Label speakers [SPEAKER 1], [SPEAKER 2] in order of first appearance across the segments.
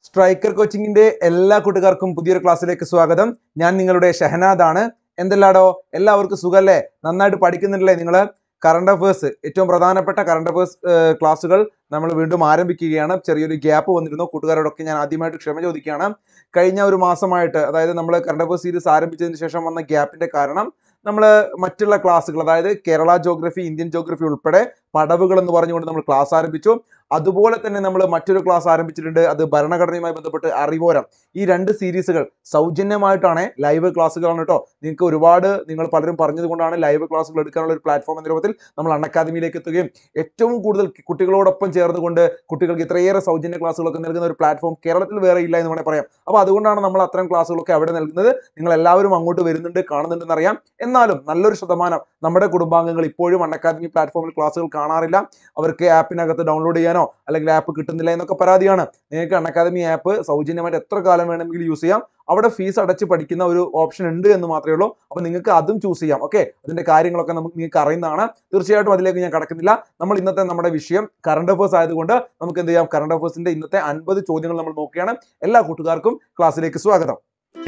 [SPEAKER 1] striker കോച്ചിങ്ങിന്റെ എല്ലാ കൂട്ടുകാർക്കും പുതിയൊരു ക്ലാസ്സിലേക്ക് സ്വാഗതം ഞാൻ നിങ്ങളുടെ ഷഹനാദാണ് എന്തെല്ലാടോ എല്ലാവർക്കും സുഖല്ലേ നന്നായിട്ട് പഠിക്കുന്നില്ലേ നിങ്ങൾ കറണ്ട് അഫേഴ്സ് ഏറ്റവും പ്രധാനപ്പെട്ട കറണ്ട് അഫേഴ്സ് ക്ലാസ്സുകൾ നമ്മൾ വീണ്ടും ആരംഭിക്കുകയാണ് ചെറിയൊരു ഗ്യാപ്പ് വന്നിരുന്നു കൂട്ടുകാരോടൊക്കെ ഞാൻ ആദ്യമായിട്ട് ക്ഷമ ചോദിക്കുകയാണ് കഴിഞ്ഞ ഒരു മാസമായിട്ട് അതായത് നമ്മൾ കറണ്ട് അഫേഴ്സ് സീരീസ് ആരംഭിച്ചതിന് ശേഷം വന്ന ഗ്യാപ്പിന്റെ കാരണം നമ്മൾ മറ്റുള്ള ക്ലാസ്സുകൾ അതായത് കേരള ജോഗ്രഫി ഇന്ത്യൻ ജോഗ്രഫി ഉൾപ്പെടെ പടവുകൾ എന്ന് പറഞ്ഞുകൊണ്ട് നമ്മൾ ക്ലാസ് ആരംഭിച്ചു അതുപോലെ തന്നെ നമ്മൾ മറ്റൊരു ക്ലാസ് ആരംഭിച്ചിട്ടുണ്ട് അത് ഭരണഘടനയുമായി ബന്ധപ്പെട്ട് അറിവോരം ഈ രണ്ട് സീരീസുകൾ സൗജന്യമായിട്ടാണ് ലൈവ് ക്ലാസ്സുകളാണ് കേട്ടോ നിങ്ങൾക്ക് ഒരുപാട് നിങ്ങൾ പലരും പറഞ്ഞതുകൊണ്ടാണ് ലൈവ് ക്ലാസ്സുകൾ എടുക്കാനുള്ള ഒരു പ്ലാറ്റ്ഫോം എന്ന രൂപത്തിൽ നമ്മൾ അൺ അക്കാദമിയിലേക്ക് എത്തുകയും ഏറ്റവും കൂടുതൽ കുട്ടികളോടൊപ്പം ചേർന്നുകൊണ്ട് കുട്ടികൾക്ക് ഇത്രയേറെ സൗജന്യ ക്ലാസ്സുകളൊക്കെ നൽകുന്ന ഒരു പ്ലാറ്റ്ഫോം കേരളത്തിൽ വേറെ ഇല്ല എന്ന് വേണമെങ്കിൽ പറയാം അപ്പോൾ അതുകൊണ്ടാണ് നമ്മൾ അത്തരം ക്ലാസ്സുകളൊക്കെ അവിടെ നൽകുന്നത് നിങ്ങൾ എല്ലാവരും അങ്ങോട്ട് വരുന്നുണ്ട് കാണുന്നുണ്ടെന്ന് അറിയാം എന്നാലും നല്ലൊരു ശതമാനം നമ്മുടെ കുടുംബാംഗങ്ങൾ ഇപ്പോഴും അൺ അക്കാദമി പ്ലാറ്റ്ഫോമിൽ ക്ലാസ്സുകൾ കാണാറില്ല അവർക്ക് ആപ്പിനകത്ത് ഡൗൺലോഡ് ചെയ്യാനോ അല്ലെങ്കിൽ ആപ്പ് കിട്ടുന്നില്ല എന്നൊക്കെ പരാതിയാണ് നിങ്ങൾക്ക് അൺ അക്കാദമി ആപ്പ് സൗജന്യമായിട്ട് എത്ര കാലം വേണമെങ്കിലും യൂസ് ചെയ്യാം അവിടെ ഫീസ് അടച്ച് പഠിക്കുന്ന ഒരു ഓപ്ഷൻ ഉണ്ട് എന്ന് മാത്രമേ ഉള്ളൂ അപ്പോൾ നിങ്ങൾക്ക് അതും ചൂസ് ചെയ്യാം ഓക്കെ അതിന്റെ കാര്യങ്ങളൊക്കെ നമുക്ക് നിങ്ങൾക്ക് അറിയുന്നതാണ് തീർച്ചയായിട്ടും അതിലേക്ക് ഞാൻ കടക്കുന്നില്ല നമ്മൾ ഇന്നത്തെ നമ്മുടെ വിഷയം കറണ്ട് അഫേഴ്സ് ആയതുകൊണ്ട് നമുക്ക് എന്ത് ചെയ്യാം കറണ്ട് അഫേഴ്സിന്റെ ഇന്നത്തെ അൻപത് ചോദ്യങ്ങൾ നമ്മൾ നോക്കുകയാണ് എല്ലാ കൂട്ടുകാർക്കും ക്ലാസ്സിലേക്ക് സ്വാഗതം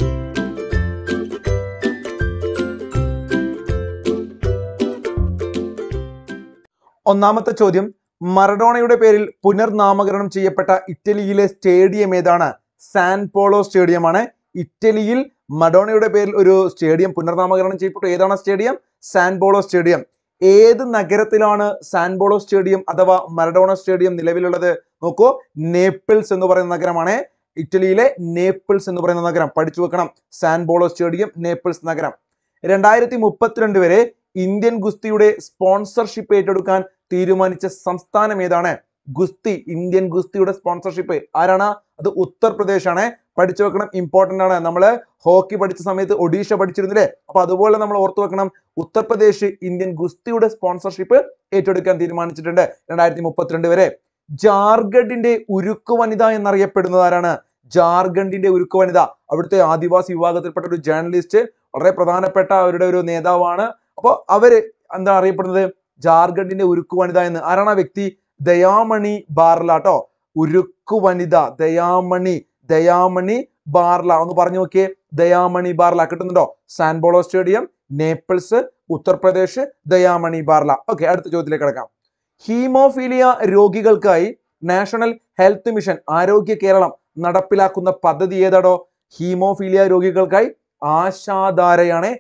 [SPEAKER 1] ഒന്നാമത്തെ ചോദ്യം മറഡോണയുടെ പേരിൽ പുനർനാമകരണം ചെയ്യപ്പെട്ട ഇറ്റലിയിലെ സ്റ്റേഡിയം ഏതാണ് സാൻ പോളോ സ്റ്റേഡിയമാണ് ഇറ്റലിയിൽ മഡോണയുടെ പേരിൽ ഒരു സ്റ്റേഡിയം പുനർനാമകരണം ചെയ്യപ്പെട്ടു ഏതാണ് സ്റ്റേഡിയം സാൻ പോളോ സ്റ്റേഡിയം ഏത് നഗരത്തിലാണ് സാൻ പോളോ സ്റ്റേഡിയം അഥവാ മറഡോണ സ്റ്റേഡിയം നിലവിലുള്ളത് നോക്കൂ നേപ്പിൾസ് എന്ന് പറയുന്ന നഗരമാണ് ഇറ്റലിയിലെ നേപ്പിൾസ് എന്ന് പറയുന്ന നഗരം പഠിച്ചു വെക്കണം സാൻ പോളോ സ്റ്റേഡിയം നേപ്പിൾസ് നഗരം രണ്ടായിരത്തി മുപ്പത്തിരണ്ട് വരെ ഇന്ത്യൻ ഗുസ്തിയുടെ സ്പോൺസർഷിപ്പ് ഏറ്റെടുക്കാൻ തീരുമാനിച്ച സംസ്ഥാനം ഏതാണ് ഗുസ്തി ഇന്ത്യൻ ഗുസ്തിയുടെ സ്പോൺസർഷിപ്പ് ആരാണ് അത് ഉത്തർപ്രദേശ് ആണ് പഠിച്ചു വെക്കണം ഇമ്പോർട്ടന്റ് ആണ് നമ്മൾ ഹോക്കി പഠിച്ച സമയത്ത് ഒഡീഷ പഠിച്ചിരുന്നില്ലേ അപ്പൊ അതുപോലെ നമ്മൾ ഓർത്തു വെക്കണം ഉത്തർപ്രദേശ് ഇന്ത്യൻ ഗുസ്തിയുടെ സ്പോൺസർഷിപ്പ് ഏറ്റെടുക്കാൻ തീരുമാനിച്ചിട്ടുണ്ട് രണ്ടായിരത്തി മുപ്പത്തിരണ്ട് വരെ ജാർഖണ്ഡിന്റെ ഉരുക്കു വനിത എന്നറിയപ്പെടുന്നത് ആരാണ് ജാർഖണ്ഡിന്റെ ഉരുക്കു വനിത അവിടുത്തെ ആദിവാസി വിഭാഗത്തിൽപ്പെട്ട ഒരു ജേർണലിസ്റ്റ് വളരെ പ്രധാനപ്പെട്ട അവരുടെ ഒരു നേതാവാണ് അപ്പോൾ അവര് എന്താ അറിയപ്പെടുന്നത് ജാർഖണ്ഡിന്റെ ഉരുക്കു വനിത എന്ന് ആരാണ് ആ വ്യക്തി ദയാമണി ബാർല കേട്ടോ ഉരുക്കു വനിത ദയാമണി ദയാമണി ബാർല ഒന്ന് പറഞ്ഞു നോക്കിയേ ദയാമണി ബാർല കിട്ടുന്നുണ്ടോ San Paolo stadium Naples Uttar Pradesh Dayamani Barla okay അടുത്ത ചോദ്യത്തിലേക്ക് കിടക്കാം ഹീമോഫീലിയ രോഗികൾക്കായി national health mission Arogya Keralam നടപ്പിലാക്കുന്ന പദ്ധതി ഏതാടോ ഹീമോഫീലിയ രോഗികൾക്കായി ആശാധാരയാണ്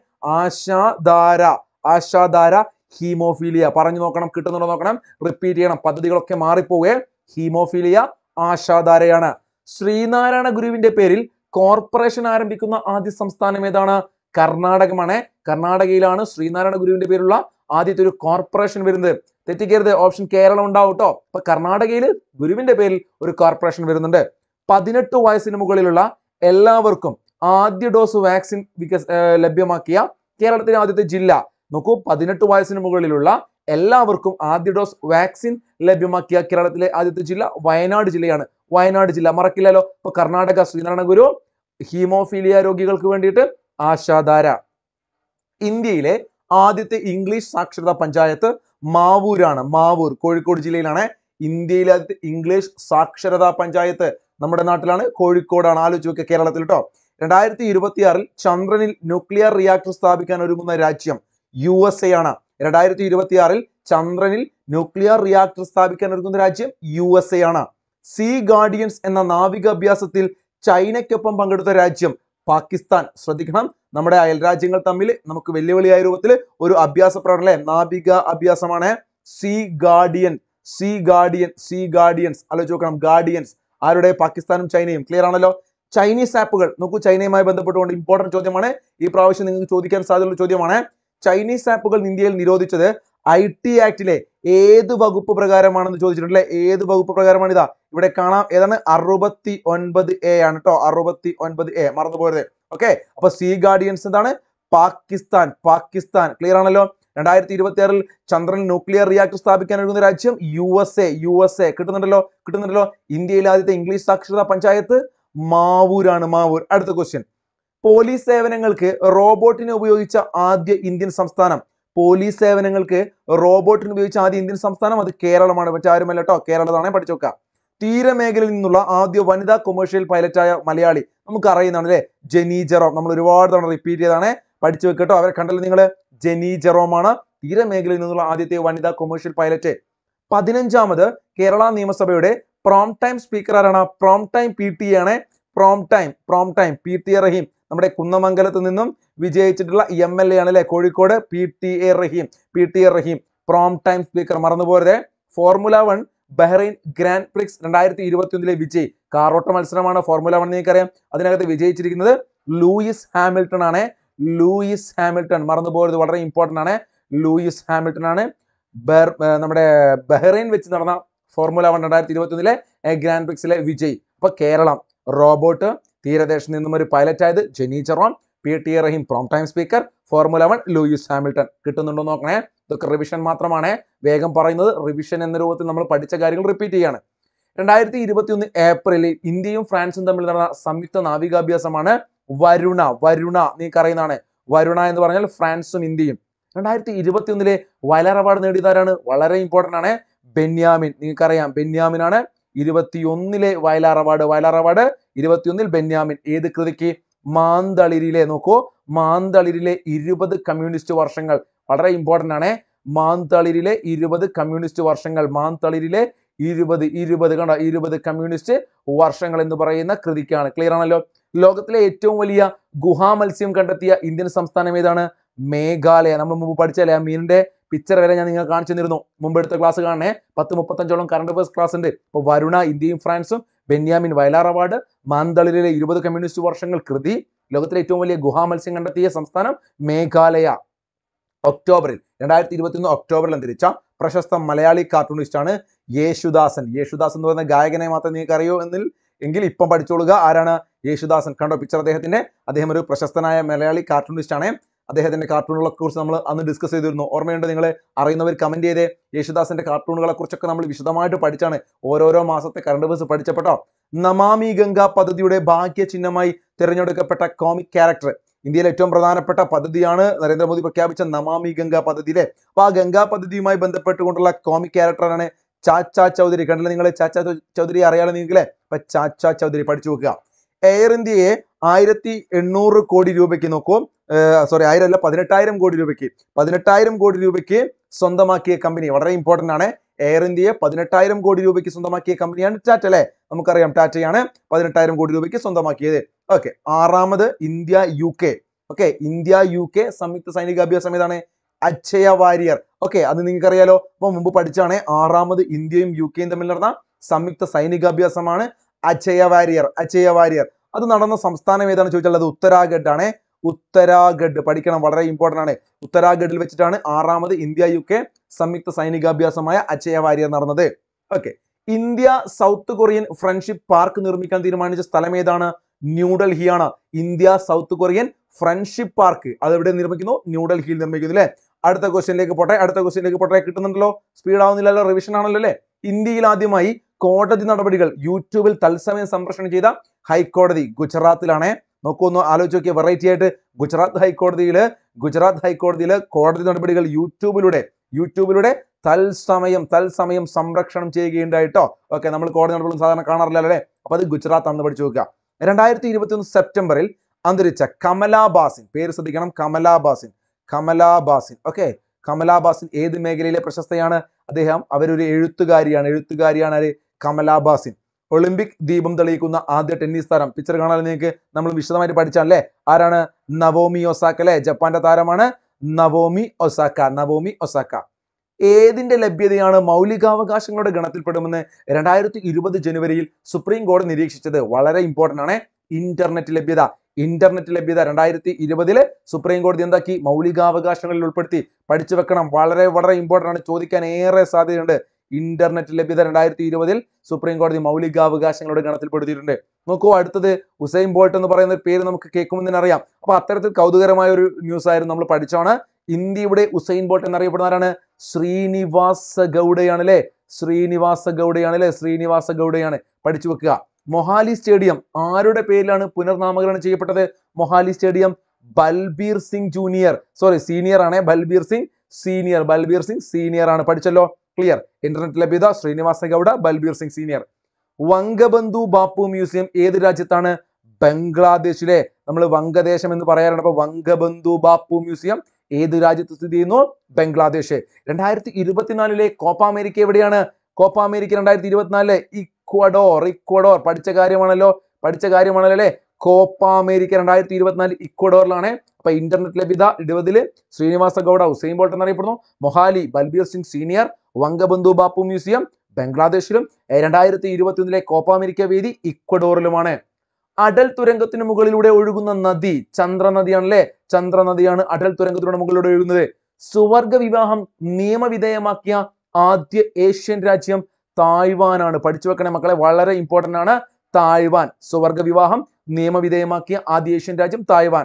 [SPEAKER 1] ആശാധാര ആശാധാര ഹീമോഫീലിയ പറഞ്ഞു നോക്കണം കിട്ടുന്നുണ്ടോ നോക്കണം റിപ്പീറ്റ് ചെയ്യണം പദ്ധതികളൊക്കെ മാറിപ്പോവേ ഹീമോഫീലിയ ആശാധാരയാണ് ശ്രീനാരായണ ഗുരുവിന്റെ പേരിൽ കോർപ്പറേഷൻ ആരംഭിക്കുന്ന ആദ്യ സംസ്ഥാനം ഏതാണ് കർണാടകമാണ് കർണാടകയിലാണ് ശ്രീനാരായണ ഗുരുവിന്റെ പേരുള്ള ആദ്യത്തെ ഒരു കോർപ്പറേഷൻ വരുന്നത് തെറ്റിക്കരുത് ഓപ്ഷൻ കേരളം ഉണ്ടാവും കേട്ടോ അപ്പൊ കർണാടകയിൽ ഗുരുവിന്റെ പേരിൽ ഒരു കോർപ്പറേഷൻ വരുന്നുണ്ട് പതിനെട്ട് വയസ്സിന് മുകളിലുള്ള എല്ലാവർക്കും ആദ്യ ഡോസ് വാക്സിൻ വികസ് ലഭ്യമാക്കിയ കേരളത്തിലെ ആദ്യത്തെ ജില്ല നോക്കൂ പതിനെട്ട് വയസ്സിന് മുകളിലുള്ള എല്ലാവർക്കും ആദ്യ ഡോസ് വാക്സിൻ ലഭ്യമാക്കിയ കേരളത്തിലെ ആദ്യത്തെ ജില്ല വയനാട് ജില്ലയാണ് വയനാട് ജില്ല മറക്കില്ലല്ലോ ഇപ്പൊ കർണാടക ശ്രീനാരായണ ഗുരു ഹീമോഫീലിയ രോഗികൾക്ക് വേണ്ടിയിട്ട് ആശാധാര ഇന്ത്യയിലെ ആദ്യത്തെ ഇംഗ്ലീഷ് സാക്ഷരതാ പഞ്ചായത്ത് മാവൂരാണ് മാവൂർ കോഴിക്കോട് ജില്ലയിലാണ് ഇന്ത്യയിലെ ആദ്യത്തെ ഇംഗ്ലീഷ് സാക്ഷരതാ പഞ്ചായത്ത് നമ്മുടെ നാട്ടിലാണ് കോഴിക്കോടാണ് ആലോചിച്ച് നോക്കുക കേരളത്തിൽ കേട്ടോ രണ്ടായിരത്തി ഇരുപത്തി ആറിൽ ചന്ദ്രനിൽ ന്യൂക്ലിയർ റിയാക്ടർ സ്ഥാപിക്കാൻ ഒരുങ്ങുന്ന രാജ്യം യു എസ് എ ആണ് രണ്ടായിരത്തി ഇരുപത്തി ആറിൽ ചന്ദ്രനിൽ ന്യൂക്ലിയർ റിയാക്ടർ സ്ഥാപിക്കാൻ ഒരുങ്ങുന്ന രാജ്യം യു എസ് എ ആണ് സീ ഗാർഡിയൻസ് എന്ന നാവിക അഭ്യാസത്തിൽ ചൈനയ്ക്കൊപ്പം പങ്കെടുത്ത രാജ്യം പാകിസ്ഥാൻ ശ്രദ്ധിക്കണം നമ്മുടെ അയൽ രാജ്യങ്ങൾ തമ്മിൽ നമുക്ക് വെല്ലുവിളിയായ രൂപത്തിൽ ഒരു അഭ്യാസ പ്രകടനം അല്ലെ നാവിക അഭ്യാസമാണ് Sea Guardian Sea Guardian Sea Guardians ആലോചിച്ച് നോക്കണം ഗാർഡിയൻസ് ആരുടെ പാകിസ്ഥാനും ചൈനയും ക്ലിയർ ആണല്ലോ ചൈനീസ് ആപ്പുകൾ നോക്കൂ ചൈനയുമായി ബന്ധപ്പെട്ടുകൊണ്ട് ഇമ്പോർട്ടന്റ് ചോദ്യമാണ് ഈ പ്രാവശ്യം നിങ്ങൾക്ക് ചോദിക്കാൻ സാധ്യതയുള്ള ചോദ്യമാണ് ചൈനീസ് ആപ്പുകൾ ഇന്ത്യയിൽ നിരോധിച്ചത് ഐ ടി ആക്ടിലെ ഏത് വകുപ്പ് പ്രകാരമാണെന്ന് ചോദിച്ചിട്ടുണ്ടല്ലേ ഏത് വകുപ്പ് പ്രകാരമാണ് ഇതാ ഇവിടെ കാണാം ഏതാണ് അറുപത്തി ഒൻപത് എ ആണ് കേട്ടോ അറുപത്തി ഒൻപത് എ മറന്നുപോയത് ഓക്കെ അപ്പൊ സീ ഗാർഡിയൻസ് എന്താണ് പാകിസ്ഥാൻ പാകിസ്ഥാൻ ക്ലിയർ ആണല്ലോ രണ്ടായിരത്തി ഇരുപത്തി ആറിൽ ചന്ദ്രനിൽ ന്യൂക്ലിയർ റിയാക്ടർ സ്ഥാപിക്കാൻ ഒരുങ്ങുന്ന രാജ്യം U S A U S A കിട്ടുന്നുണ്ടല്ലോ കിട്ടുന്നുണ്ടല്ലോ ഇന്ത്യയിലെ ആദ്യത്തെ ഇംഗ്ലീഷ് സാക്ഷരതാ പഞ്ചായത്ത് മാവൂരാണ് മാവൂർ അടുത്ത ക്വസ്റ്റ്യൻ പോലീസ് സേവനങ്ങൾക്ക് റോബോട്ടിനെ ഉപയോഗിച്ച ആദ്യ ഇന്ത്യൻ സംസ്ഥാനം പോലീസ് സേവനങ്ങൾക്ക് റോബോട്ടിന് ഉപയോഗിച്ച ആദ്യ ഇന്ത്യൻ സംസ്ഥാനം അത് കേരളമാണ് മറ്റാരുമല്ല കേട്ടോ കേരളമാണ് പഠിച്ചു വെക്കുക തീരമേഖലയിൽ നിന്നുള്ള ആദ്യ വനിതാ കൊമേഴ്ഷ്യൽ പൈലറ്റായ മലയാളി നമുക്ക് അറിയുന്നതാണ് അല്ലേ ജെനി ജെറോം നമ്മൾ ഒരുപാട് തവണ റിപ്പീറ്റ് ചെയ്താണ് പഠിച്ചു വെക്കട്ടോ അവരെ കണ്ടല്ലോ നിങ്ങൾ ജെനി ജെറോം ആണ് തീരമേഖലയിൽ നിന്നുള്ള ആദ്യത്തെ വനിതാ കൊമേഴ്ഷ്യൽ പൈലറ്റ് പതിനഞ്ചാമത് കേരള നിയമസഭയുടെ പ്രോം ടൈം സ്പീക്കർ ആരാണ് പ്രോം ടൈം പി ടി ആണ് pro tem pro tem P T A Rahim നമ്മുടെ കുന്നമംഗലത്ത് നിന്നും വിജയിച്ചിട്ടുള്ള എം എൽ എ ആണ് അല്ലെ Kozhikode P T A Rahim P T A Rahim pro tem speaker മറന്നുപോരുതേ Formula One Bahrain grand prix രണ്ടായിരത്തി ഇരുപത്തി ഒന്നിലെ വിജയ് കാറോട്ട മത്സരമാണ് ഫോർമുല വൺ നിങ്ങൾക്കറിയാം അതിനകത്ത് വിജയിച്ചിരിക്കുന്നത് ലൂയിസ് ഹാമിൽട്ടൺ ആണ് ലൂയിസ് ഹാമിൽട്ടൺ മറന്നുപോയത് വളരെ ഇമ്പോർട്ടന്റ് ആണ് ലൂയിസ് ഹാമിൽട്ടൺ ആണ് ബെർ- ഏർ നമ്മുടെ ബഹ്റൈൻ വെച്ച് നടന്ന ഫോർമുല വൺ രണ്ടായിരത്തി ഇരുപത്തി ഒന്നിലെ ഗ്രാൻഡ് പ്രിക്സിലെ വിജയ് അപ്പൊ കേരളം റോബോട്ട് തീരദേശത്ത് നിന്നും ഒരു പൈലറ്റ് ആയത് Jeni Jerome P T A Rahim pro tem speaker Formula One Lewis Hamilton കിട്ടുന്നുണ്ടോ എന്ന് നോക്കണേ ഇതൊക്കെ റിവിഷൻ മാത്രമാണ് വേഗം പറയുന്നത് റിവിഷൻ എന്ന രൂപത്തിൽ നമ്മൾ പഠിച്ച കാര്യങ്ങൾ റിപ്പീറ്റ് ചെയ്യാണ് രണ്ടായിരത്തി ഇരുപത്തി ഒന്ന് ഏപ്രിലിൽ ഇന്ത്യയും ഫ്രാൻസും തമ്മിൽ നടന്ന സംയുക്ത നാവികാഭ്യാസമാണ് വരുണ വരുണ നിങ്ങൾക്ക് അറിയുന്നതാണ് വരുണ എന്ന് പറഞ്ഞാൽ ഫ്രാൻസും ഇന്ത്യയും രണ്ടായിരത്തി ഇരുപത്തി ഒന്നിലെ വയലാർ അവാർഡ് നേടിയതാരാണ് വളരെ ഇമ്പോർട്ടന്റ് ആണ് ബെന്യാമിൻ നിങ്ങൾക്കറിയാം ബെന്യാമിൻ ആണ് ഇരുപത്തിയൊന്നിലെ വയലാർ അവാർഡ് വയലാർ അവാർഡ് ഇരുപത്തിയൊന്നിൽ ബെന്യാമിൻ ഏത് കൃതിക്ക് മാന്തളിരിലെ നോക്കൂ മാന്തളിരിലെ ഇരുപത് കമ്മ്യൂണിസ്റ്റ് വർഷങ്ങൾ വളരെ ഇമ്പോർട്ടന്റ് ആണ് മാന്തളിരിലെ ഇരുപത് കമ്മ്യൂണിസ്റ്റ് വർഷങ്ങൾ മാന്തളിരിലെ ഇരുപത് ഇരുപത് കണ്ടോ ഇരുപത് കമ്മ്യൂണിസ്റ്റ് വർഷങ്ങൾ എന്ന് പറയുന്ന കൃതിക്കാണ് ക്ലിയർ ആണല്ലോ ലോകത്തിലെ ഏറ്റവും വലിയ ഗുഹാ മത്സ്യം കണ്ടെത്തിയ ഇന്ത്യൻ സംസ്ഥാനം ഏതാണ് മേഘാലയ നമ്മൾ മുമ്പ് പഠിച്ചല്ലേ ആ മീനിന്റെ പിക്ചർ വരെ ഞാൻ നിങ്ങൾ കാണിച്ചു തന്നിരുന്നു മുമ്പ് എടുത്ത ക്ലാസ് കാണണേ പത്ത് മുപ്പത്തഞ്ചോളം കറണ്ട് അഫയേഴ്സ് ക്ലാസ് ഉണ്ട് ഇപ്പോൾ വരുണ ഇന്ത്യയും ഫ്രാൻസും ബെന്യാമിൻ വയലാർ അവാർഡ് മാന്തളിരിലെ ഇരുപത് കമ്മ്യൂണിസ്റ്റ് വർഷങ്ങൾ കൃതി ലോകത്തിലെ ഏറ്റവും വലിയ ഗുഹാ മത്സ്യം കണ്ടെത്തിയ സംസ്ഥാനം മേഘാലയ ഒക്ടോബറിൽ രണ്ടായിരത്തി ഇരുപത്തി ഒന്ന് ഒക്ടോബറിൽ അന്തരിച്ച പ്രശസ്ത മലയാളി കാർട്ടൂണിസ്റ്റ് ആണ് യേശുദാസൻ യേശുദാസ് എന്ന് പറയുന്ന ഗായകനെ മാത്രം നിങ്ങൾക്ക് അറിയോ എന്നിൽ എങ്കിൽ ഇപ്പം പഠിച്ചോളുക ആരാണ് യേശുദാസൻ കണ്ടോ പിക്ചർ അദ്ദേഹത്തിന്റെ അദ്ദേഹം ഒരു പ്രശസ്തനായ മലയാളി കാർട്ടൂണിസ്റ്റ് ആണ് അദ്ദേഹത്തിന്റെ കാർട്ടൂണുകളെ കുറിച്ച് നമ്മൾ അന്ന് ഡിസ്കസ് ചെയ്തിരുന്നു ഓർമ്മയുണ്ട് നിങ്ങൾ അറിയുന്നവർ കമന്റ് ചെയ്തേ യേശുദാസിന്റെ കാർട്ടൂണുകളെ കുറിച്ചൊക്കെ നമ്മൾ വിശദമായിട്ട് പഠിച്ചാണ് ഓരോരോ മാസത്തെ കറണ്ട് ബസ് പഠിച്ചപ്പെട്ടോ നമാമി ഗംഗ പദ്ധതിയുടെ ഭാഗ്യ ചിഹ്നമായി തിരഞ്ഞെടുക്കപ്പെട്ട കോമിക് ക്യാരക്ടർ ഇന്ത്യയിലെ ഏറ്റവും പ്രധാനപ്പെട്ട പദ്ധതിയാണ് നരേന്ദ്രമോദി പ്രഖ്യാപിച്ച നമാമി ഗംഗ പദ്ധതിയിലെ അപ്പൊ ആ ഗംഗാ പദ്ധതിയുമായി ബന്ധപ്പെട്ടുകൊണ്ടുള്ള കോമിക് ക്യാരക്ടറാണ് ചാച്ചാ ചൗധരി കണ്ടില്ല നിങ്ങൾ ചാച്ചാ ചൗധരി അറിയാലോ നിങ്ങളെ അപ്പൊ ചാച്ചാ ചൗധരി പഠിച്ചു നോക്കുക എയർ ഇന്ത്യയെ ആയിരത്തി എണ്ണൂറ് കോടി രൂപയ്ക്ക് നോക്കൂ സോറി ആയിരം അല്ല പതിനെട്ടായിരം കോടി രൂപയ്ക്ക് പതിനെട്ടായിരം കോടി രൂപയ്ക്ക് സ്വന്തമാക്കിയ കമ്പനി വളരെ ഇമ്പോർട്ടന്റ് ആണ് എയർ ഇന്ത്യയെ പതിനെട്ടായിരം കോടി രൂപയ്ക്ക് സ്വന്തമാക്കിയ കമ്പനിയാണ് ടാറ്റ അല്ലെ നമുക്കറിയാം ടാറ്റയാണ് പതിനെട്ടായിരം കോടി രൂപയ്ക്ക് സ്വന്തമാക്കിയത് ഓക്കെ ആറാമത് India U K okay India U K സംയുക്ത സൈനികാഭ്യാസം ഏതാണ് അക്ഷയ വാരിയർ ഓക്കെ അത് നിങ്ങൾക്കറിയാലോ അപ്പൊ മുമ്പ് പഠിച്ചാണ് ആറാമത് ഇന്ത്യയും യു കെയും തമ്മിൽ നടന്ന സംയുക്ത സൈനികാഭ്യാസമാണ് അക്ഷയ വാരിയർ അക്ഷയ വാരിയർ അത് നടന്ന സംസ്ഥാനം ഏതാണ് ചോദിച്ചാൽ അത് ഉത്തരാഖണ്ഡ് ആണ് ഉത്തരാഖണ്ഡ് പഠിക്കണം വളരെ ഇമ്പോർട്ടന്റ് ആണ് ഉത്തരാഖണ്ഡിൽ വെച്ചിട്ടാണ് ആറാമത് ഇന്ത്യ യു കെ സംയുക്ത സൈനികാഭ്യാസമായ അക്ഷയ വാരിയർ നടന്നത് okay India South Korean friendship park നിർമ്മിക്കാൻ തീരുമാനിച്ച സ്ഥലം ഏതാണ് ന്യൂഡൽഹിയാണ് India South Korean friendship park അത് എവിടെ നിർമ്മിക്കുന്നു ന്യൂഡൽഹിയിൽ നിർമ്മിക്കുന്നു അല്ലേ അടുത്ത ക്വസ്റ്റ്യനിലേക്ക് പോട്ടെ അടുത്ത ക്വസ്റ്റ്യനിലേക്ക് പോട്ടെ കിട്ടുന്നുണ്ടല്ലോ സ്പീഡ് ആവുന്നില്ലല്ലോ റിവിഷൻ ആണല്ലോ അല്ലേ ഇന്ത്യയിൽ ആദ്യമായി കോടതി നടപടികൾ യൂട്യൂബിൽ തത്സമയം സംപ്രേഷണം ചെയ്ത ഹൈക്കോടതി ഗുജറാത്തിലാണ് നോക്കൂ ഒന്ന് ആലോചിച്ച് നോക്കിയ വെറൈറ്റി ആയിട്ട് ഗുജറാത്ത് ഹൈക്കോടതിയിൽ ഗുജറാത്ത് ഹൈക്കോടതിയിൽ കോടതി നടപടികൾ യൂട്യൂബിലൂടെ യൂട്യൂബിലൂടെ തത്സമയം തത്സമയം സംരക്ഷണം ചെയ്യുകയുണ്ടായിട്ടോ ഓക്കെ നമ്മൾ കോടതി നടപടികൾ സാധാരണ കാണാറില്ല അല്ലേ അപ്പൊ അത് ഗുജറാത്ത് ആണെന്ന് പഠിച്ചു നോക്കുക രണ്ടായിരത്തി ഇരുപത്തി ഒന്ന് സെപ്റ്റംബറിൽ അന്തരിച്ച കമലാ ബാസിൻ പേര് ശ്രദ്ധിക്കണം കമലാ ബാസിൻ കമലാ ബാസിൻ ഓക്കെ കമലാ ബാസിൻ ഏത് മേഖലയിലെ പ്രശസ്തയാണ് അദ്ദേഹം അവരൊരു എഴുത്തുകാരിയാണ് എഴുത്തുകാരിയാണ് ആര് കമലാ ബാസിൻ ഒളിമ്പിക് ദീപം തെളിയിക്കുന്ന ആദ്യ ടെന്നീസ് താരം പിക്ചർ കാണാൻ നിങ്ങൾക്ക് നമ്മൾ വിശദമായിട്ട് പഠിച്ചാലേ ആരാണ് നവോമി ഒസാക്ക അല്ലെ ജപ്പാന്റെ താരമാണ് നവോമി ഒസാക്ക നവോമി ഒസാക്ക ഏതിന്റെ ലഭ്യതയാണ് മൗലികാവകാശങ്ങളുടെ ഗണത്തിൽപ്പെടുമെന്ന് രണ്ടായിരത്തി ഇരുപത് ജനുവരിയിൽ സുപ്രീം കോടതി നിരീക്ഷിച്ചത് വളരെ ഇമ്പോർട്ടന്റ് ആണ് ഇന്റർനെറ്റ് ലഭ്യത ഇന്റർനെറ്റ് ലഭ്യത രണ്ടായിരത്തി ഇരുപതില് സുപ്രീം കോടതി എന്താക്കി മൗലികാവകാശങ്ങളിൽ ഉൾപ്പെടുത്തി പഠിച്ചു വെക്കണം വളരെ വളരെ ഇമ്പോർട്ടന്റ് ആണ് ചോദിക്കാൻ ഏറെ സാധ്യതയുണ്ട് ഇന്റർനെറ്റ് ലഭ്യത രണ്ടായിരത്തി ഇരുപതിൽ സുപ്രീം കോടതി മൗലികാവകാശങ്ങളുടെ ഗണത്തിൽപ്പെടുത്തിയിട്ടുണ്ട് നോക്കൂ അടുത്തത് ഉസൈൻ ബോൾട്ട് എന്ന് പറയുന്ന ഒരു പേര് നമുക്ക് കേൾക്കുമ്പോൾ തന്നെ അറിയാം അപ്പൊ അത്തരത്തിൽ കൗതുകരമായ ഒരു ന്യൂസ് ആയിരുന്നു നമ്മൾ പഠിച്ചാണ് ഇന്ത്യയുടെ ഉസൈൻ ബോൾട്ട് എന്നറിയപ്പെടുന്ന ആരാണ് ശ്രീനിവാസ ഗൗഡയാണ് അല്ലെ ശ്രീനിവാസ ഗൗഡയാണ് അല്ലെ ശ്രീനിവാസ ഗൗഡയാണ് പഠിച്ചു വെക്കുക മൊഹാലി സ്റ്റേഡിയം ആരുടെ പേരിലാണ് പുനർനാമകരണം ചെയ്യപ്പെട്ടത് Mohali stadium Balbir Singh junior sorry senior ആണ് ബൽബീർ സിംഗ് സീനിയർ ബൽബീർ സിംഗ് സീനിയർ ആണ് പഠിച്ചല്ലോ ക്ലിയർ ഇന്റർനെറ്റ് ലഭ്യത ശ്രീനിവാസ ഗൗഡ ബൽബീർ സിംഗ് സീനിയർ വംഗബന്ധു ബാപ്പു മ്യൂസിയം ഏത് രാജ്യത്താണ് ബംഗ്ലാദേശിലെ നമ്മൾ വംഗദേശം എന്ന് പറയാറുണ്ട് അപ്പൊ വംഗബന്ധു ബാപ്പു മ്യൂസിയം ഏത് രാജ്യത്ത് സ്ഥിതി ചെയ്യുന്നു ബംഗ്ലാദേശ് രണ്ടായിരത്തി ഇരുപത്തിനാലിലെ കോപ്പ അമേരിക്ക എവിടെയാണ് കോപ്പ അമേരിക്ക രണ്ടായിരത്തി ഇരുപത്തിനാലിലെ ഇക്വഡോർ ഇക്വഡോർ പഠിച്ച കാര്യമാണല്ലോ പഠിച്ച കാര്യമാണല്ലോ അല്ലെ കോപ്പ അമേരിക്ക രണ്ടായിരത്തി ഇരുപത്തിനാല് ഇക്വഡോറിലാണ് അപ്പൊ ഇന്റർനെറ്റ് ലഭ്യത ഇരുപതില് ശ്രീനിവാസ ഗൗഡ ഹുസൈൻ ബോൾട്ട് എന്നറിയപ്പെടുന്നു മൊഹാലി ബൽബീർ സിംഗ് സീനിയർ വംഗബന്ധു ബാപ്പു മ്യൂസിയം ബംഗ്ലാദേശിലും രണ്ടായിരത്തി ഇരുപത്തിയൊന്നിലെ കോപ്പ അമേരിക്ക വേദി ഇക്വഡോറിലുമാണ് അടൽ തുരങ്കത്തിന് മുകളിലൂടെ ഒഴുകുന്ന നദി ചന്ദ്ര നദിയാണല്ലേ ചന്ദ്ര നദിയാണ് അടൽ തുരങ്കത്തിലൂടെ മുകളിലൂടെ ഒഴുകുന്നത് സുവർഗ വിവാഹം നിയമവിധേയമാക്കിയ ആദ്യ ഏഷ്യൻ രാജ്യം തായ്വാനാണ് പഠിച്ചു വെക്കണേ മക്കളെ വളരെ ഇമ്പോർട്ടന്റ് ആണ് തായ്വാൻ സുവർഗ വിവാഹം നിയമവിധേയമാക്കിയ ആദ്യ ഏഷ്യൻ രാജ്യം തായ്വാൻ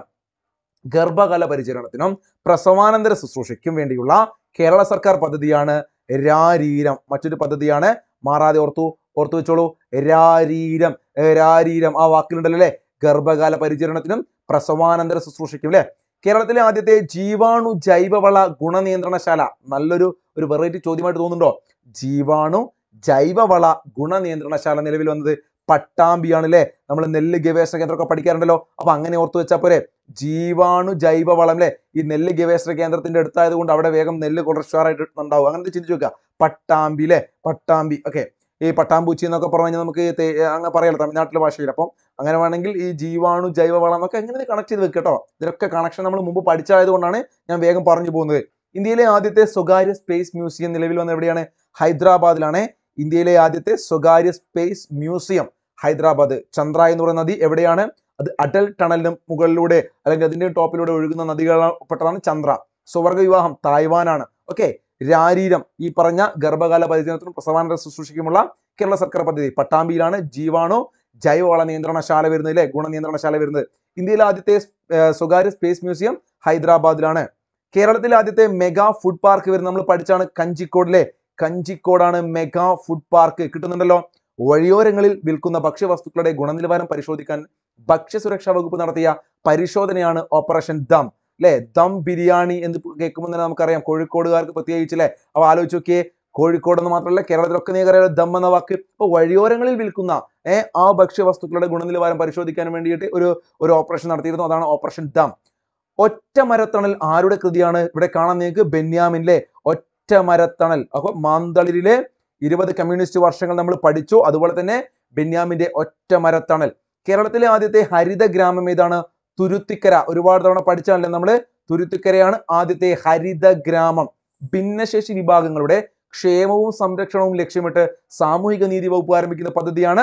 [SPEAKER 1] ഗർഭകാല പരിചരണത്തിനും പ്രസവാനന്തര ശുശ്രൂഷയ്ക്കും വേണ്ടിയുള്ള കേരള സർക്കാർ പദ്ധതിയാണ് രാരീരം മറ്റൊരു പദ്ധതിയാണ് മാറാതെ ഓർത്തു ഓർത്തു വെച്ചോളൂ രാരീരം ഏ, രാരീരം ആ വാക്കിലുണ്ടല്ലോ അല്ലെ ഗർഭകാല പരിചരണത്തിനും പ്രസവാനന്തര ശുശ്രൂഷയ്ക്കും അല്ലെ കേരളത്തിലെ ആദ്യത്തെ ജീവാണു ജൈവവള ഗുണനിയന്ത്രണശാല നല്ലൊരു ഒരു വെറൈറ്റി ചോദ്യമായിട്ട് തോന്നുന്നുണ്ടോ ജീവാണു ജൈവവള ഗുണനിയന്ത്രണശാല നിലവിൽ വന്നത് പട്ടാമ്പിയാണ് അല്ലെ നമ്മൾ നെല്ല് ഗവേഷണ കേന്ദ്രമൊക്കെ പഠിക്കാറുണ്ടല്ലോ അപ്പൊ അങ്ങനെ ഓർത്തു വെച്ചാൽ പോരെ ജീവാണു ജൈവവളം അല്ലെ ഈ നെല്ല് ഗവേഷണ കേന്ദ്രത്തിന്റെ അടുത്തായത് കൊണ്ട് അവിടെ വേഗം നെല്ല് കുറച്ചാറായിട്ട് ഉണ്ടാവും അങ്ങനെ ചിന്തിച്ചു വെക്കുക പട്ടാമ്പി അല്ലെ പട്ടാമ്പി ഓക്കെ ഈ പട്ടാമ്പൂച്ചി എന്നൊക്കെ പറഞ്ഞു കഴിഞ്ഞാൽ നമുക്ക് തേ- അങ്ങനെ പറയാലോ തമിഴ്നാട്ടിലെ ഭാഷയിൽ അപ്പം അങ്ങനെ വേണമെങ്കിൽ ഈ ജീവാണു ജൈവവളം എന്നൊക്കെ എങ്ങനെ കണക്ട് ചെയ്ത് വെക്കുക കേട്ടോ ഇതിലൊക്കെ കണക്ഷൻ നമ്മൾ മുമ്പ് പഠിച്ചായത് കൊണ്ടാണ് ഞാൻ വേഗം പറഞ്ഞു പോകുന്നത് ഇന്ത്യയിലെ ആദ്യത്തെ സ്വകാര്യ സ്പേസ് മ്യൂസിയം നിലവിൽ വന്ന എവിടെയാണ് ഹൈദരാബാദിലാണ് ഇന്ത്യയിലെ ആദ്യത്തെ സ്വകാര്യ സ്പേസ് മ്യൂസിയം ഹൈദരാബാദ് ചന്ദ്ര എന്ന് പറയുന്ന നദി എവിടെയാണ് അത് അടൽ ടണലിന് മുകളിലൂടെ അല്ലെങ്കിൽ അതിന്റെ ടോപ്പിലൂടെ ഒഴുകുന്ന നദികളപ്പെട്ടതാണ് ചന്ദ്ര സുവർഗ വിവാഹം തായ്വാനാണ് ഓക്കെ രാരീരം ഈ പറഞ്ഞ ഗർഭകാല പരിചരണത്തിനും പ്രസവാനന്തര ശുശ്രൂഷയ്ക്കുമുള്ള കേരള സർക്കാർ പദ്ധതി പട്ടാമ്പിയിലാണ് ജീവാണു ജൈവവള നിയന്ത്രണശാല വരുന്നത് അല്ലെ ഗുണനിയന്ത്രണശാല വരുന്നത് ഇന്ത്യയിലെ ആദ്യത്തെ ഏർ, സ്വകാര്യ സ്പേസ് മ്യൂസിയം ഹൈദരാബാദിലാണ് കേരളത്തിലെ ആദ്യത്തെ മെഗാ ഫുഡ് പാർക്ക് വരുന്നത് നമ്മൾ പഠിച്ചാണ് കഞ്ചിക്കോടിലെ കഞ്ചിക്കോടാണ് മെഗാ ഫുഡ് പാർക്ക് കിട്ടുന്നുണ്ടല്ലോ വഴിയോരങ്ങളിൽ വിൽക്കുന്ന ഭക്ഷ്യവസ്തുക്കളുടെ ഗുണനിലവാരം പരിശോധിക്കാൻ ഭക്ഷ്യസുരക്ഷാ വകുപ്പ് നടത്തിയ പരിശോധനയാണ് ഓപ്പറേഷൻ ദം അല്ലെ ദം ബിരിയാണി എന്ന് കേൾക്കുമ്പോൾ തന്നെ നമുക്കറിയാം കോഴിക്കോടുകാർക്ക് പ്രത്യേകിച്ച് അല്ലെ അപ്പൊ ആലോചിച്ച് നോക്കിയേ കോഴിക്കോട് എന്ന് മാത്രമല്ല കേരളത്തിലൊക്കെ നീക്കറിയാം ദം എന്ന വാക്ക് ഇപ്പൊ വഴിയോരങ്ങളിൽ വിൽക്കുന്ന ഏർ ആ ഭക്ഷ്യവസ്തുക്കളുടെ ഗുണനിലവാരം പരിശോധിക്കാൻ വേണ്ടിയിട്ട് ഒരു ഒരു ഓപ്പറേഷൻ നടത്തിയിരുന്നു അതാണ് ഓപ്പറേഷൻ ദം ഒറ്റ മരത്തണൽ ആരുടെ കൃതിയാണ് ഇവിടെ കാണാൻ നിങ്ങൾക്ക് ബെന്യാമിനിലെ ഒറ്റ മരത്തണൽ അപ്പൊ മാന്തളിരിലെ ഇരുപത് കമ്മ്യൂണിസ്റ്റ് വർഷങ്ങൾ നമ്മൾ പഠിച്ചു അതുപോലെ തന്നെ ബെന്യാമിന്റെ ഒറ്റ മരത്തണൽ കേരളത്തിലെ ആദ്യത്തെ ഹരിത ഗ്രാമം ഏതാണ് തുരുത്തിക്കര ഒരുപാട് തവണ പഠിച്ചാണല്ലേ നമ്മള് തുരുത്തിക്കരയാണ് ആദ്യത്തെ ഹരിത ഗ്രാമം ഭിന്നശേഷി വിഭാഗങ്ങളുടെ ക്ഷേമവും സംരക്ഷണവും ലക്ഷ്യമിട്ട് സാമൂഹിക നീതി വകുപ്പ് ആരംഭിക്കുന്ന പദ്ധതിയാണ്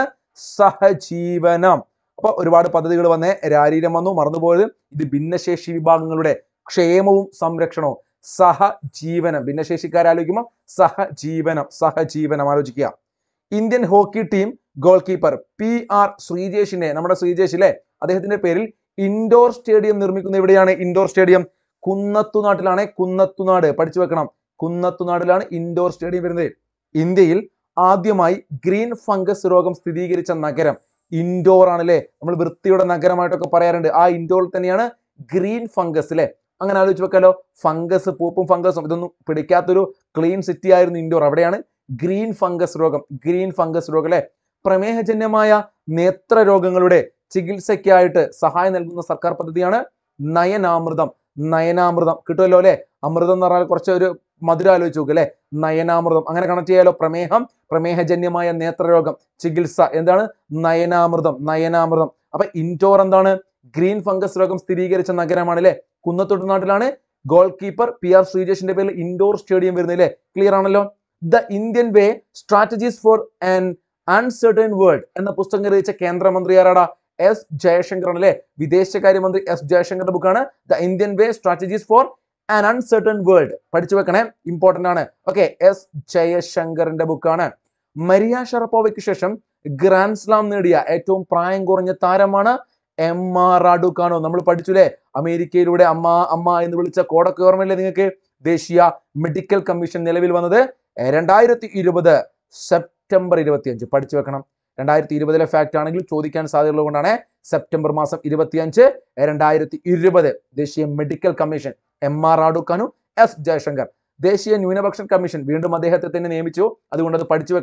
[SPEAKER 1] സഹജീവനം അപ്പൊ ഒരുപാട് പദ്ധതികൾ വന്നേ രാരീരം വന്നു മറന്നുപോയത് ഇത് ഭിന്നശേഷി വിഭാഗങ്ങളുടെ ക്ഷേമവും സംരക്ഷണവും സഹജീവനം ഭിന്നശേഷിക്കാരാലോചിക്കുമ്പോൾ സഹജീവനം സഹജീവനം ആലോചിക്കുക Indian hockey team goalkeeper P R ശ്രീജേഷിന്റെ നമ്മുടെ ശ്രീജേഷ് ഇല്ലേ അദ്ദേഹത്തിന്റെ പേരിൽ ഇൻഡോർ സ്റ്റേഡിയം നിർമ്മിക്കുന്ന എവിടെയാണ് ഇൻഡോർ സ്റ്റേഡിയം കുന്നത്തുനാട്ടിലാണ് കുന്നത്തുനാട് പഠിച്ചു വെക്കണം കുന്നത്തുനാടിലാണ് ഇൻഡോർ സ്റ്റേഡിയം വരുന്നത് ഇന്ത്യയിൽ ആദ്യമായി ഗ്രീൻ ഫംഗസ് രോഗം സ്ഥിരീകരിച്ച നഗരം ഇൻഡോർ ആണ് അല്ലേ നമ്മൾ വൃത്തിയുടെ നഗരമായിട്ടൊക്കെ പറയാറുണ്ട് ആ ഇൻഡോറിൽ തന്നെയാണ് ഗ്രീൻ ഫംഗസ് അല്ലേ അങ്ങനെ ആലോചിച്ച് വെക്കാലോ ഫംഗസ് പൂപ്പും ഫംഗസും ഇതൊന്നും പിടിക്കാത്തൊരു ക്ലീൻ സിറ്റി ആയിരുന്നു ഇൻഡോർ അവിടെയാണ് ഗ്രീൻ ഫംഗസ് രോഗം ഗ്രീൻ ഫംഗസ് രോഗം അല്ലെ പ്രമേഹജന്യമായ നേത്ര രോഗങ്ങളുടെ ചികിത്സയ്ക്കായിട്ട് സഹായം നൽകുന്ന സർക്കാർ പദ്ധതിയാണ് നയനാമൃതം നയനാമൃതം കിട്ടുമല്ലോ അല്ലെ അമൃതം എന്ന് പറഞ്ഞാൽ കുറച്ച് ഒരു മധുരം ആലോചിച്ച് നോക്ക് അല്ലെ നയനാമൃതം അങ്ങനെ കണക്ട് ചെയ്യാലോ പ്രമേഹം പ്രമേഹജന്യമായ നേത്രരോഗം ചികിത്സ എന്താണ് നയനാമൃതം നയനാമൃതം അപ്പൊ ഇൻഡോർ എന്താണ് ഗ്രീൻ ഫംഗസ് രോഗം സ്ഥിരീകരിച്ച നഗരമാണ് അല്ലെ കുന്നത്തോട്ട് നാട്ടിലാണ് ഗോൾ കീപ്പർ പി ആർ ശ്രീജേഷിന്റെ പേരിൽ ഇൻഡോർ സ്റ്റേഡിയം വരുന്നത് അല്ലേ ക്ലിയർ ആണല്ലോ the Indian way strategies for an uncertain world എന്ന പുസ്തകം രചിച്ച കേന്ദ്രമന്ത്രി ആരാടാ എസ് ജയശങ്കർ അല്ലേ വിദേശകാര്യമന്ത്രി എസ് ജയശങ്കറിന്റെ ബുക്കാണ് the Indian way strategies for an uncertain world പഠിച്ചു വെക്കണേ ഇമ്പോർട്ടന്റ് ആണ് ഓക്കെ എസ് ജയശങ്കറിന്റെ ബുക്കാണ് മരിയ ഷറപ്പോവയ്ക്ക് ശേഷം ഗ്രാൻഡ് സ്ലാം നേടിയ ഏറ്റവും പ്രായം കുറഞ്ഞ താരമാണ് എം ആർ റാഡുക്കാനോ നമ്മൾ പഠിച്ചുല്ലേ അമേരിക്കയിലൂടെ അമ്മ അമ്മ എന്ന് വിളിച്ച കോടൊക്കെ ഓർമ്മയില്ലേ നിങ്ങൾക്ക് ദേശീയ മെഡിക്കൽ കമ്മീഷൻ നിലവിൽ വന്നത് രണ്ടായിരത്തി ഇരുപത് സെപ്റ്റംബർ ഇരുപത്തിയഞ്ച് പഠിച്ചു വെക്കണം രണ്ടായിരത്തി ഇരുപതിലെ ഫാക്ട് ആണെങ്കിൽ ചോദിക്കാൻ സാധ്യതയുള്ളത് കൊണ്ടാണ് സെപ്റ്റംബർ മാസം ഇരുപത്തിയഞ്ച് രണ്ടായിരത്തി ഇരുപത് ദേശീയ medical commission Emma Raducanu S Jaishankar ദേശീയ ന്യൂനപക്ഷ കമ്മീഷൻ വീണ്ടും അദ്ദേഹത്തെ തന്നെ നിയമിച്ചു അതുകൊണ്ട് അത് പഠിച്ചു വെക്കണം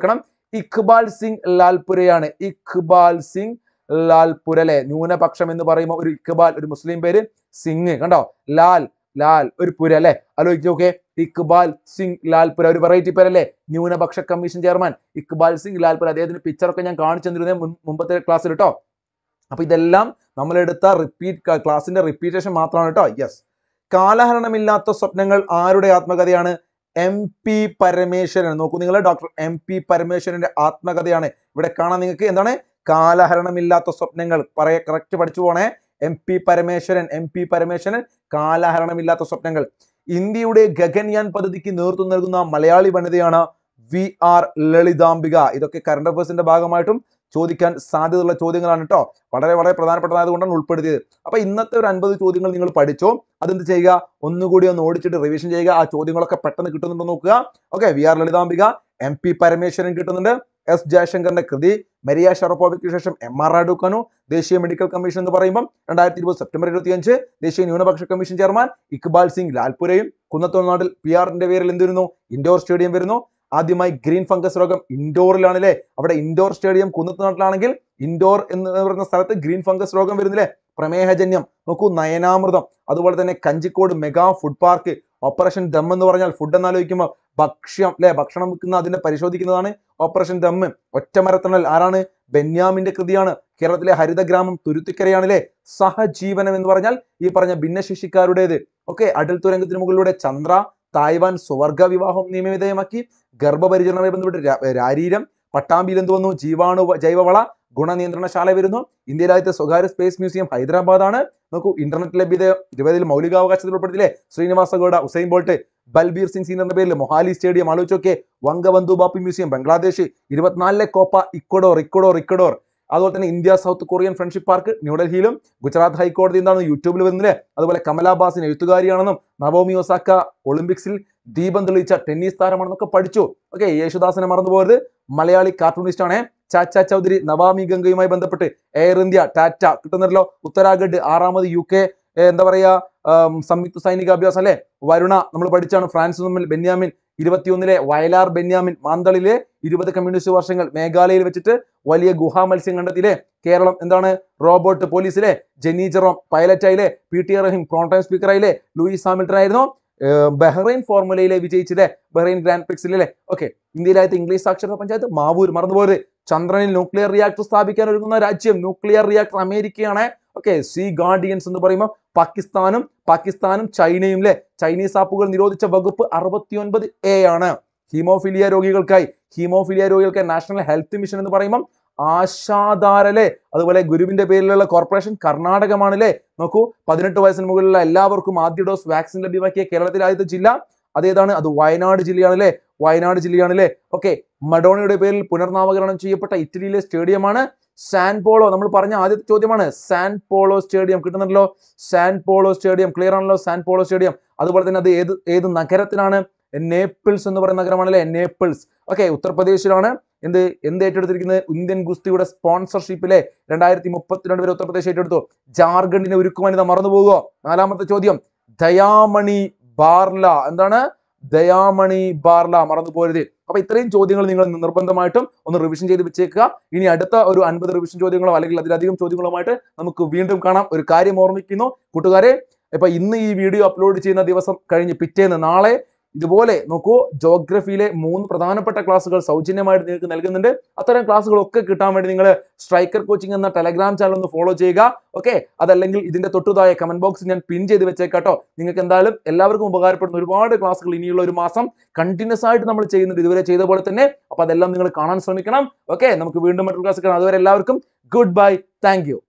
[SPEAKER 1] ഇഖ്ബാൽ സിംഗ് ലാൽപുരയാണ് ഇഖ്ബാൽ സിംഗ് ലാൽപുര അല്ലെ ന്യൂനപക്ഷം എന്ന് പറയുമ്പോൾ ഒരു ഇഖ്ബാൽ ഒരു മുസ്ലിം പേര് സിംഗ് കണ്ടോ ലാൽ ലാൽ ഒരു പുര അല്ലെ ആലോചിച്ച് നോക്കേ ഇഖ്ബാൽ സിംഗ് ലാൽപുര ഒരു വെറൈറ്റി പേരല്ലേ ന്യൂനപക്ഷ കമ്മീഷൻ ചെയർമാൻ ഇഖ്ബാൽ സിംഗ് ലാൽപുര അദ്ദേഹത്തിന്റെ പിക്ചർ ഒക്കെ ഞാൻ കാണിച്ചു തന്നിരുന്നേ മുൻ- മുമ്പത്തെ ക്ലാസ്സിൽ കേട്ടോ അപ്പൊ ഇതെല്ലാം നമ്മളെടുത്ത റിപ്പീറ്റ് ക്ലാസിന്റെ റിപ്പീറ്റേഷൻ മാത്രമാണ് കേട്ടോ യെസ് കാലഹരണമില്ലാത്ത സ്വപ്നങ്ങൾ ആരുടെ ആത്മകഥയാണ് എം പി പരമേശ്വരൻ നോക്കൂ നിങ്ങൾ ഡോക്ടർ എം പി പരമേശ്വരന്റെ ആത്മകഥയാണ് ഇവിടെ കാണാൻ നിങ്ങൾക്ക് എന്താണ് കാലഹരണമില്ലാത്ത സ്വപ്നങ്ങൾ പറയ കറക്റ്റ് പഠിച്ചു പോണേ M P Parameswaran M P Parameswaran കാലഹരണമില്ലാത്ത സ്വപ്നങ്ങൾ ഇന്ത്യയുടെ ഗഗൻയാൻ പദ്ധതിക്ക് നേതൃത്വം നൽകുന്ന മലയാളി വനിതയാണ് വി ആർ ലളിതാംബിക ഇതൊക്കെ കറണ്ട് അഫയേഴ്സിന്റെ ഭാഗമായിട്ടും ചോദിക്കാൻ സാധ്യതയുള്ള ചോദ്യങ്ങളാണ് കേട്ടോ വളരെ വളരെ പ്രധാനപ്പെട്ടതായതുകൊണ്ടാണ് ഉൾപ്പെടുത്തിയത് അപ്പൊ ഇന്നത്തെ ഒരു അൻപത് ചോദ്യങ്ങൾ നിങ്ങൾ പഠിച്ചോ അതെന്ത് ചെയ്യുക ഒന്നുകൂടി ഒന്ന് ഓടിച്ചിട്ട് റിവിഷൻ ചെയ്യുക ആ ചോദ്യങ്ങളൊക്കെ പെട്ടെന്ന് കിട്ടുന്നുണ്ടോ നോക്കുക okay V R Lalithambika M P Parameswaran കിട്ടുന്നുണ്ട് എസ് ജയശങ്കറിന്റെ കൃതി മരിയ ഷറപ്പോവയ്ക്ക് ശേഷം എം ആർ റാഡുക്കാനു ദേശീയ മെഡിക്കൽ കമ്മീഷൻ എന്ന് പറയുമ്പോൾ രണ്ടായിരത്തി ഇരുപത് സെപ്റ്റംബർ ഇരുപത്തിയഞ്ച് ദേശീയ ന്യൂനപക്ഷ കമ്മീഷൻ ചെയർമാൻ ഇക്ബാൽ സിംഗ് ലാൽപുരയും കുന്നത്തോൾനാട്ടിൽ പി ആറിന്റെ പേരിൽ എന്ത് വരുന്നു ഇൻഡോർ സ്റ്റേഡിയം വരുന്നു ആദ്യമായി ഗ്രീൻ ഫംഗസ് രോഗം ഇൻഡോറിലാണ് അല്ലേ അവിടെ ഇൻഡോർ സ്റ്റേഡിയം കുന്നത്തുനാട്ടിലാണെങ്കിൽ ഇൻഡോർ എന്ന് പറയുന്ന സ്ഥലത്ത് ഗ്രീൻ ഫംഗസ് രോഗം വരുന്നില്ലേ പ്രമേഹജന്യം നോക്കൂ നയനാമൃതം അതുപോലെ തന്നെ Kanjikode mega food park operation ദം എന്ന് പറഞ്ഞാൽ ഫുഡ് എന്നാലോചിക്കുമ്പോൾ ഭക്ഷ്യം അല്ലെ ഭക്ഷണം വെക്കുന്ന അതിനെ പരിശോധിക്കുന്നതാണ് ഓപ്പറേഷൻ ദം ഒറ്റമരത്തണൽ ആരാണ് ബെന്യാമിന്റെ കൃതിയാണ് കേരളത്തിലെ ഹരിതഗ്രാമം തുരുത്തിക്കരയാണ് അല്ലേ സഹജീവനം എന്ന് പറഞ്ഞാൽ ഈ പറഞ്ഞ ഭിന്നശേഷിക്കാരുടേത് ഓക്കെ അടൽ തുരങ്കത്തിന് മുകളിലൂടെ ചന്ദ്ര തായ്വാൻ സ്വർഗ വിവാഹം നിയമവിധേയമാക്കി ഗർഭപരിചരണവുമായി ബന്ധപ്പെട്ട് രാ- രാരീരം പട്ടാമ്പിയിൽ എന്ത് വന്നു ജീവാണു വ- ജൈവവള ഗുണനിയന്ത്രണശാല വരുന്നു ഇന്ത്യയിലെ ആദ്യത്തെ സ്വകാര്യ സ്പേസ് മ്യൂസിയം ഹൈദരാബാദാണ് നോക്കൂ ഇന്റർനെറ്റ് ലഭ്യത ഇരുപതിൽ മൗലികാവകാശത്തിൽ ഉൾപ്പെടുത്തില്ലേ ശ്രീനിവാസ ഗൗഡ ഉസൈൻ ബോൾട്ട് ബൽബീർ സിംഗ് സീനിയറിന്റെ പേരിൽ മൊഹാലി സ്റ്റേഡിയം ആലോചിച്ചൊക്കെ വംഗബന്ധു ബാപ്പി മ്യൂസിയം ബംഗ്ലാദേശ് ഇരുപത്തിനാലിലെ കോപ്പ ഇക്വഡോർ ഇക്വഡോർ ഇക്വഡോർ അതുപോലെ തന്നെ India South Korean friendship park ന്യൂഡൽഹിയിലും ഗുജറാത്ത് ഹൈക്കോടതി എന്താണ് യൂട്യൂബിൽ വരുന്നില്ലേ അതുപോലെ കമലാബാസിന് എഴുത്തുകാരിയാണെന്നും നവോമി ഒസാക്ക ഒളിമ്പിക്സിൽ ദീപം തെളിയിച്ച ടെന്നീസ് താരമാണെന്നൊക്കെ പഠിച്ചു ഓക്കെ യേശുദാസിനെ മറന്നു പോകരുത് മലയാളി കാർട്ടൂണിസ്റ്റ് ആണ് ചാച്ച ചൗധരി നവാമി ഗംഗയുമായി ബന്ധപ്പെട്ട് എയർ ഇന്ത്യ ടാറ്റ കിട്ടുന്നല്ലോ ഉത്തരാഖണ്ഡ് ആറാമത് യു കെ എന്താ പറയാ ആം, സംയുക്ത സൈനിക അഭ്യാസം അല്ലെ വരുണ നമ്മൾ പഠിച്ചാണ് ഫ്രാൻസ് തമ്മിൽ ബെന്യാമിൻ ഇരുപത്തിയൊന്നിലെ വയലാർ ബെന്യാമിൻ മാന്തളിലെ ഇരുപത് കമ്മ്യൂണിസ്റ്റ് വർഷങ്ങൾ മേഘാലയയിൽ വെച്ചിട്ട് വലിയ ഗുഹാ മത്സ്യം കണ്ടെത്തിയില്ലേ കേരളം എന്താണ് റോബോട്ട് പോലീസിലെ ജെന്നി ജെറോം പൈലറ്റായില്ലേ പി ടി റഹീം പ്രോൺടൈം സ്പീക്കറായില്ലേ ലൂയിസ് ഹാമിൽട്ടൺ ആയിരുന്നു ഏർ ബഹ്റൈൻ ഫോർമുലയിലെ വിജയിച്ചില്ലേ ബഹ്റൈൻ ഗ്രാൻഡ് പ്രിക്സിലെ ഓക്കെ ഇന്ത്യയിലായിട്ട് ഇംഗ്ലീഷ് സാക്ഷരതാ പഞ്ചായത്ത് മാവൂർ മറന്നുപോയത് ചന്ദ്രനിൽ ന്യൂക്ലിയർ റിയാക്ടർ സ്ഥാപിക്കാൻ ഒരുങ്ങുന്ന രാജ്യം ന്യൂക്ലിയർ റിയാക്ടർ അമേരിക്കയാണ് ഓക്കെ സി ഗാർഡിയൻസ് എന്ന് പറയുമ്പോൾ പാകിസ്ഥാനും പാകിസ്ഥാനും ചൈനയും അല്ലെ ചൈനീസ് ആപ്പുകൾ നിരോധിച്ച വകുപ്പ് അറുപത്തിയൊൻപത് എ ആണ് ഹീമോഫിലിയ രോഗികൾക്കായി ഹീമോഫിലിയ രോഗികൾക്കായി നാഷണൽ ഹെൽത്ത് മിഷൻ എന്ന് പറയുമ്പോൾ ആശാധാര അല്ലേ അതുപോലെ ഗുരുവിന്റെ പേരിലുള്ള കോർപ്പറേഷൻ കർണാടകമാണ് അല്ലേ നോക്കൂ പതിനെട്ട് വയസ്സിന് മുകളിലുള്ള എല്ലാവർക്കും ആദ്യ ഡോസ് വാക്സിൻ ലഭ്യമാക്കിയ കേരളത്തിലെ ആദ്യത്തെ ജില്ല അതേതാണ് അത് വയനാട് ജില്ലയാണ് അല്ലേ വയനാട് ജില്ലയാണ് അല്ലേ ഓക്കെ മഡോണയുടെ പേരിൽ പുനർനാമകരണം ചെയ്യപ്പെട്ട ഇറ്റലിയിലെ സ്റ്റേഡിയമാണ് സാൻ പോളോ നമ്മൾ പറഞ്ഞ ആദ്യത്തെ ചോദ്യമാണ് സാൻ പോളോ സ്റ്റേഡിയം കിട്ടുന്നുണ്ടല്ലോ സാൻ പോളോ സ്റ്റേഡിയം ക്ലിയർ ആണല്ലോ സാൻ പോളോ സ്റ്റേഡിയം അതുപോലെ തന്നെ അത് ഏത് ഏത് നഗരത്തിലാണ് നേപ്പിൾസ് എന്ന് പറയുന്ന നഗരമാണല്ലേ നേപ്പിൾസ് ഓക്കെ ഉത്തർപ്രദേശിലാണ് എന്ത് എന്ത് ഏറ്റെടുത്തിരിക്കുന്നത് ഇന്ത്യൻ ഗുസ്തിയുടെ സ്പോൺസർഷിപ്പിലെ രണ്ടായിരത്തി മുപ്പത്തിരണ്ട് വരെ ഉത്തർപ്രദേശ് ഏറ്റെടുത്തു ജാർഖണ്ഡിനെ ഒരുക്കുവാൻ ഇത് മറന്നു പോകുക നാലാമത്തെ ചോദ്യം ദയാമണി ബാർല എന്താണ് ദയാമണി ബാർല മറന്നു പോരുത് അപ്പൊ ഇത്രയും ചോദ്യങ്ങൾ നിങ്ങൾ നിർബന്ധമായിട്ടും ഒന്ന് റിവിഷൻ ചെയ്ത് വെച്ചേക്കുക ഇനി അടുത്ത ഒരു അൻപത് റിവിഷൻ ചോദ്യങ്ങളോ അല്ലെങ്കിൽ അതിലധികം ചോദ്യങ്ങളുമായിട്ട് നമുക്ക് വീണ്ടും കാണാം ഒരു കാര്യം ഓർമ്മിക്കുന്നു കൂട്ടുകാരെ ഇപ്പൊ ഇന്ന് ഈ വീഡിയോ അപ്ലോഡ് ചെയ്യുന്ന ദിവസം കഴിഞ്ഞ് പിറ്റേന്ന് നാളെ ഇതുപോലെ നോക്കൂ ജോഗ്രഫിയിലെ മൂന്ന് പ്രധാനപ്പെട്ട ക്ലാസ്സുകൾ സൗജന്യമായിട്ട് നിങ്ങൾക്ക് നൽകുന്നുണ്ട് അത്തരം ക്ലാസ്സുകളൊക്കെ കിട്ടാൻ വേണ്ടി നിങ്ങൾ സ്ട്രൈക്കർ കോച്ചിങ് എന്ന ടെലഗ്രാം ചാനൽ ഒന്ന് ഫോളോ ചെയ്യുക ഓക്കെ അതല്ലെങ്കിൽ ഇതിന്റെ തൊട്ടുതായ കമന്റ് ബോക്സിൽ ഞാൻ പിൻ ചെയ്ത് വെച്ചേക്കാട്ടോ നിങ്ങൾക്ക് എന്തായാലും എല്ലാവർക്കും ഉപകാരപ്പെടുന്ന ഒരുപാട് ക്ലാസ്സുകൾ ഇനിയുള്ള ഒരു മാസം കണ്ടിന്യൂസ് ആയിട്ട് നമ്മൾ ചെയ്യുന്നുണ്ട് ഇതുവരെ ചെയ്ത പോലെ തന്നെ അപ്പൊ അതെല്ലാം നിങ്ങൾ കാണാൻ ശ്രമിക്കണം ഓക്കെ നമുക്ക് വീണ്ടും മറ്റൊരു ക്ലാസ് കാണാം അതുവരെ എല്ലാവർക്കും ഗുഡ് ബൈ താങ്ക്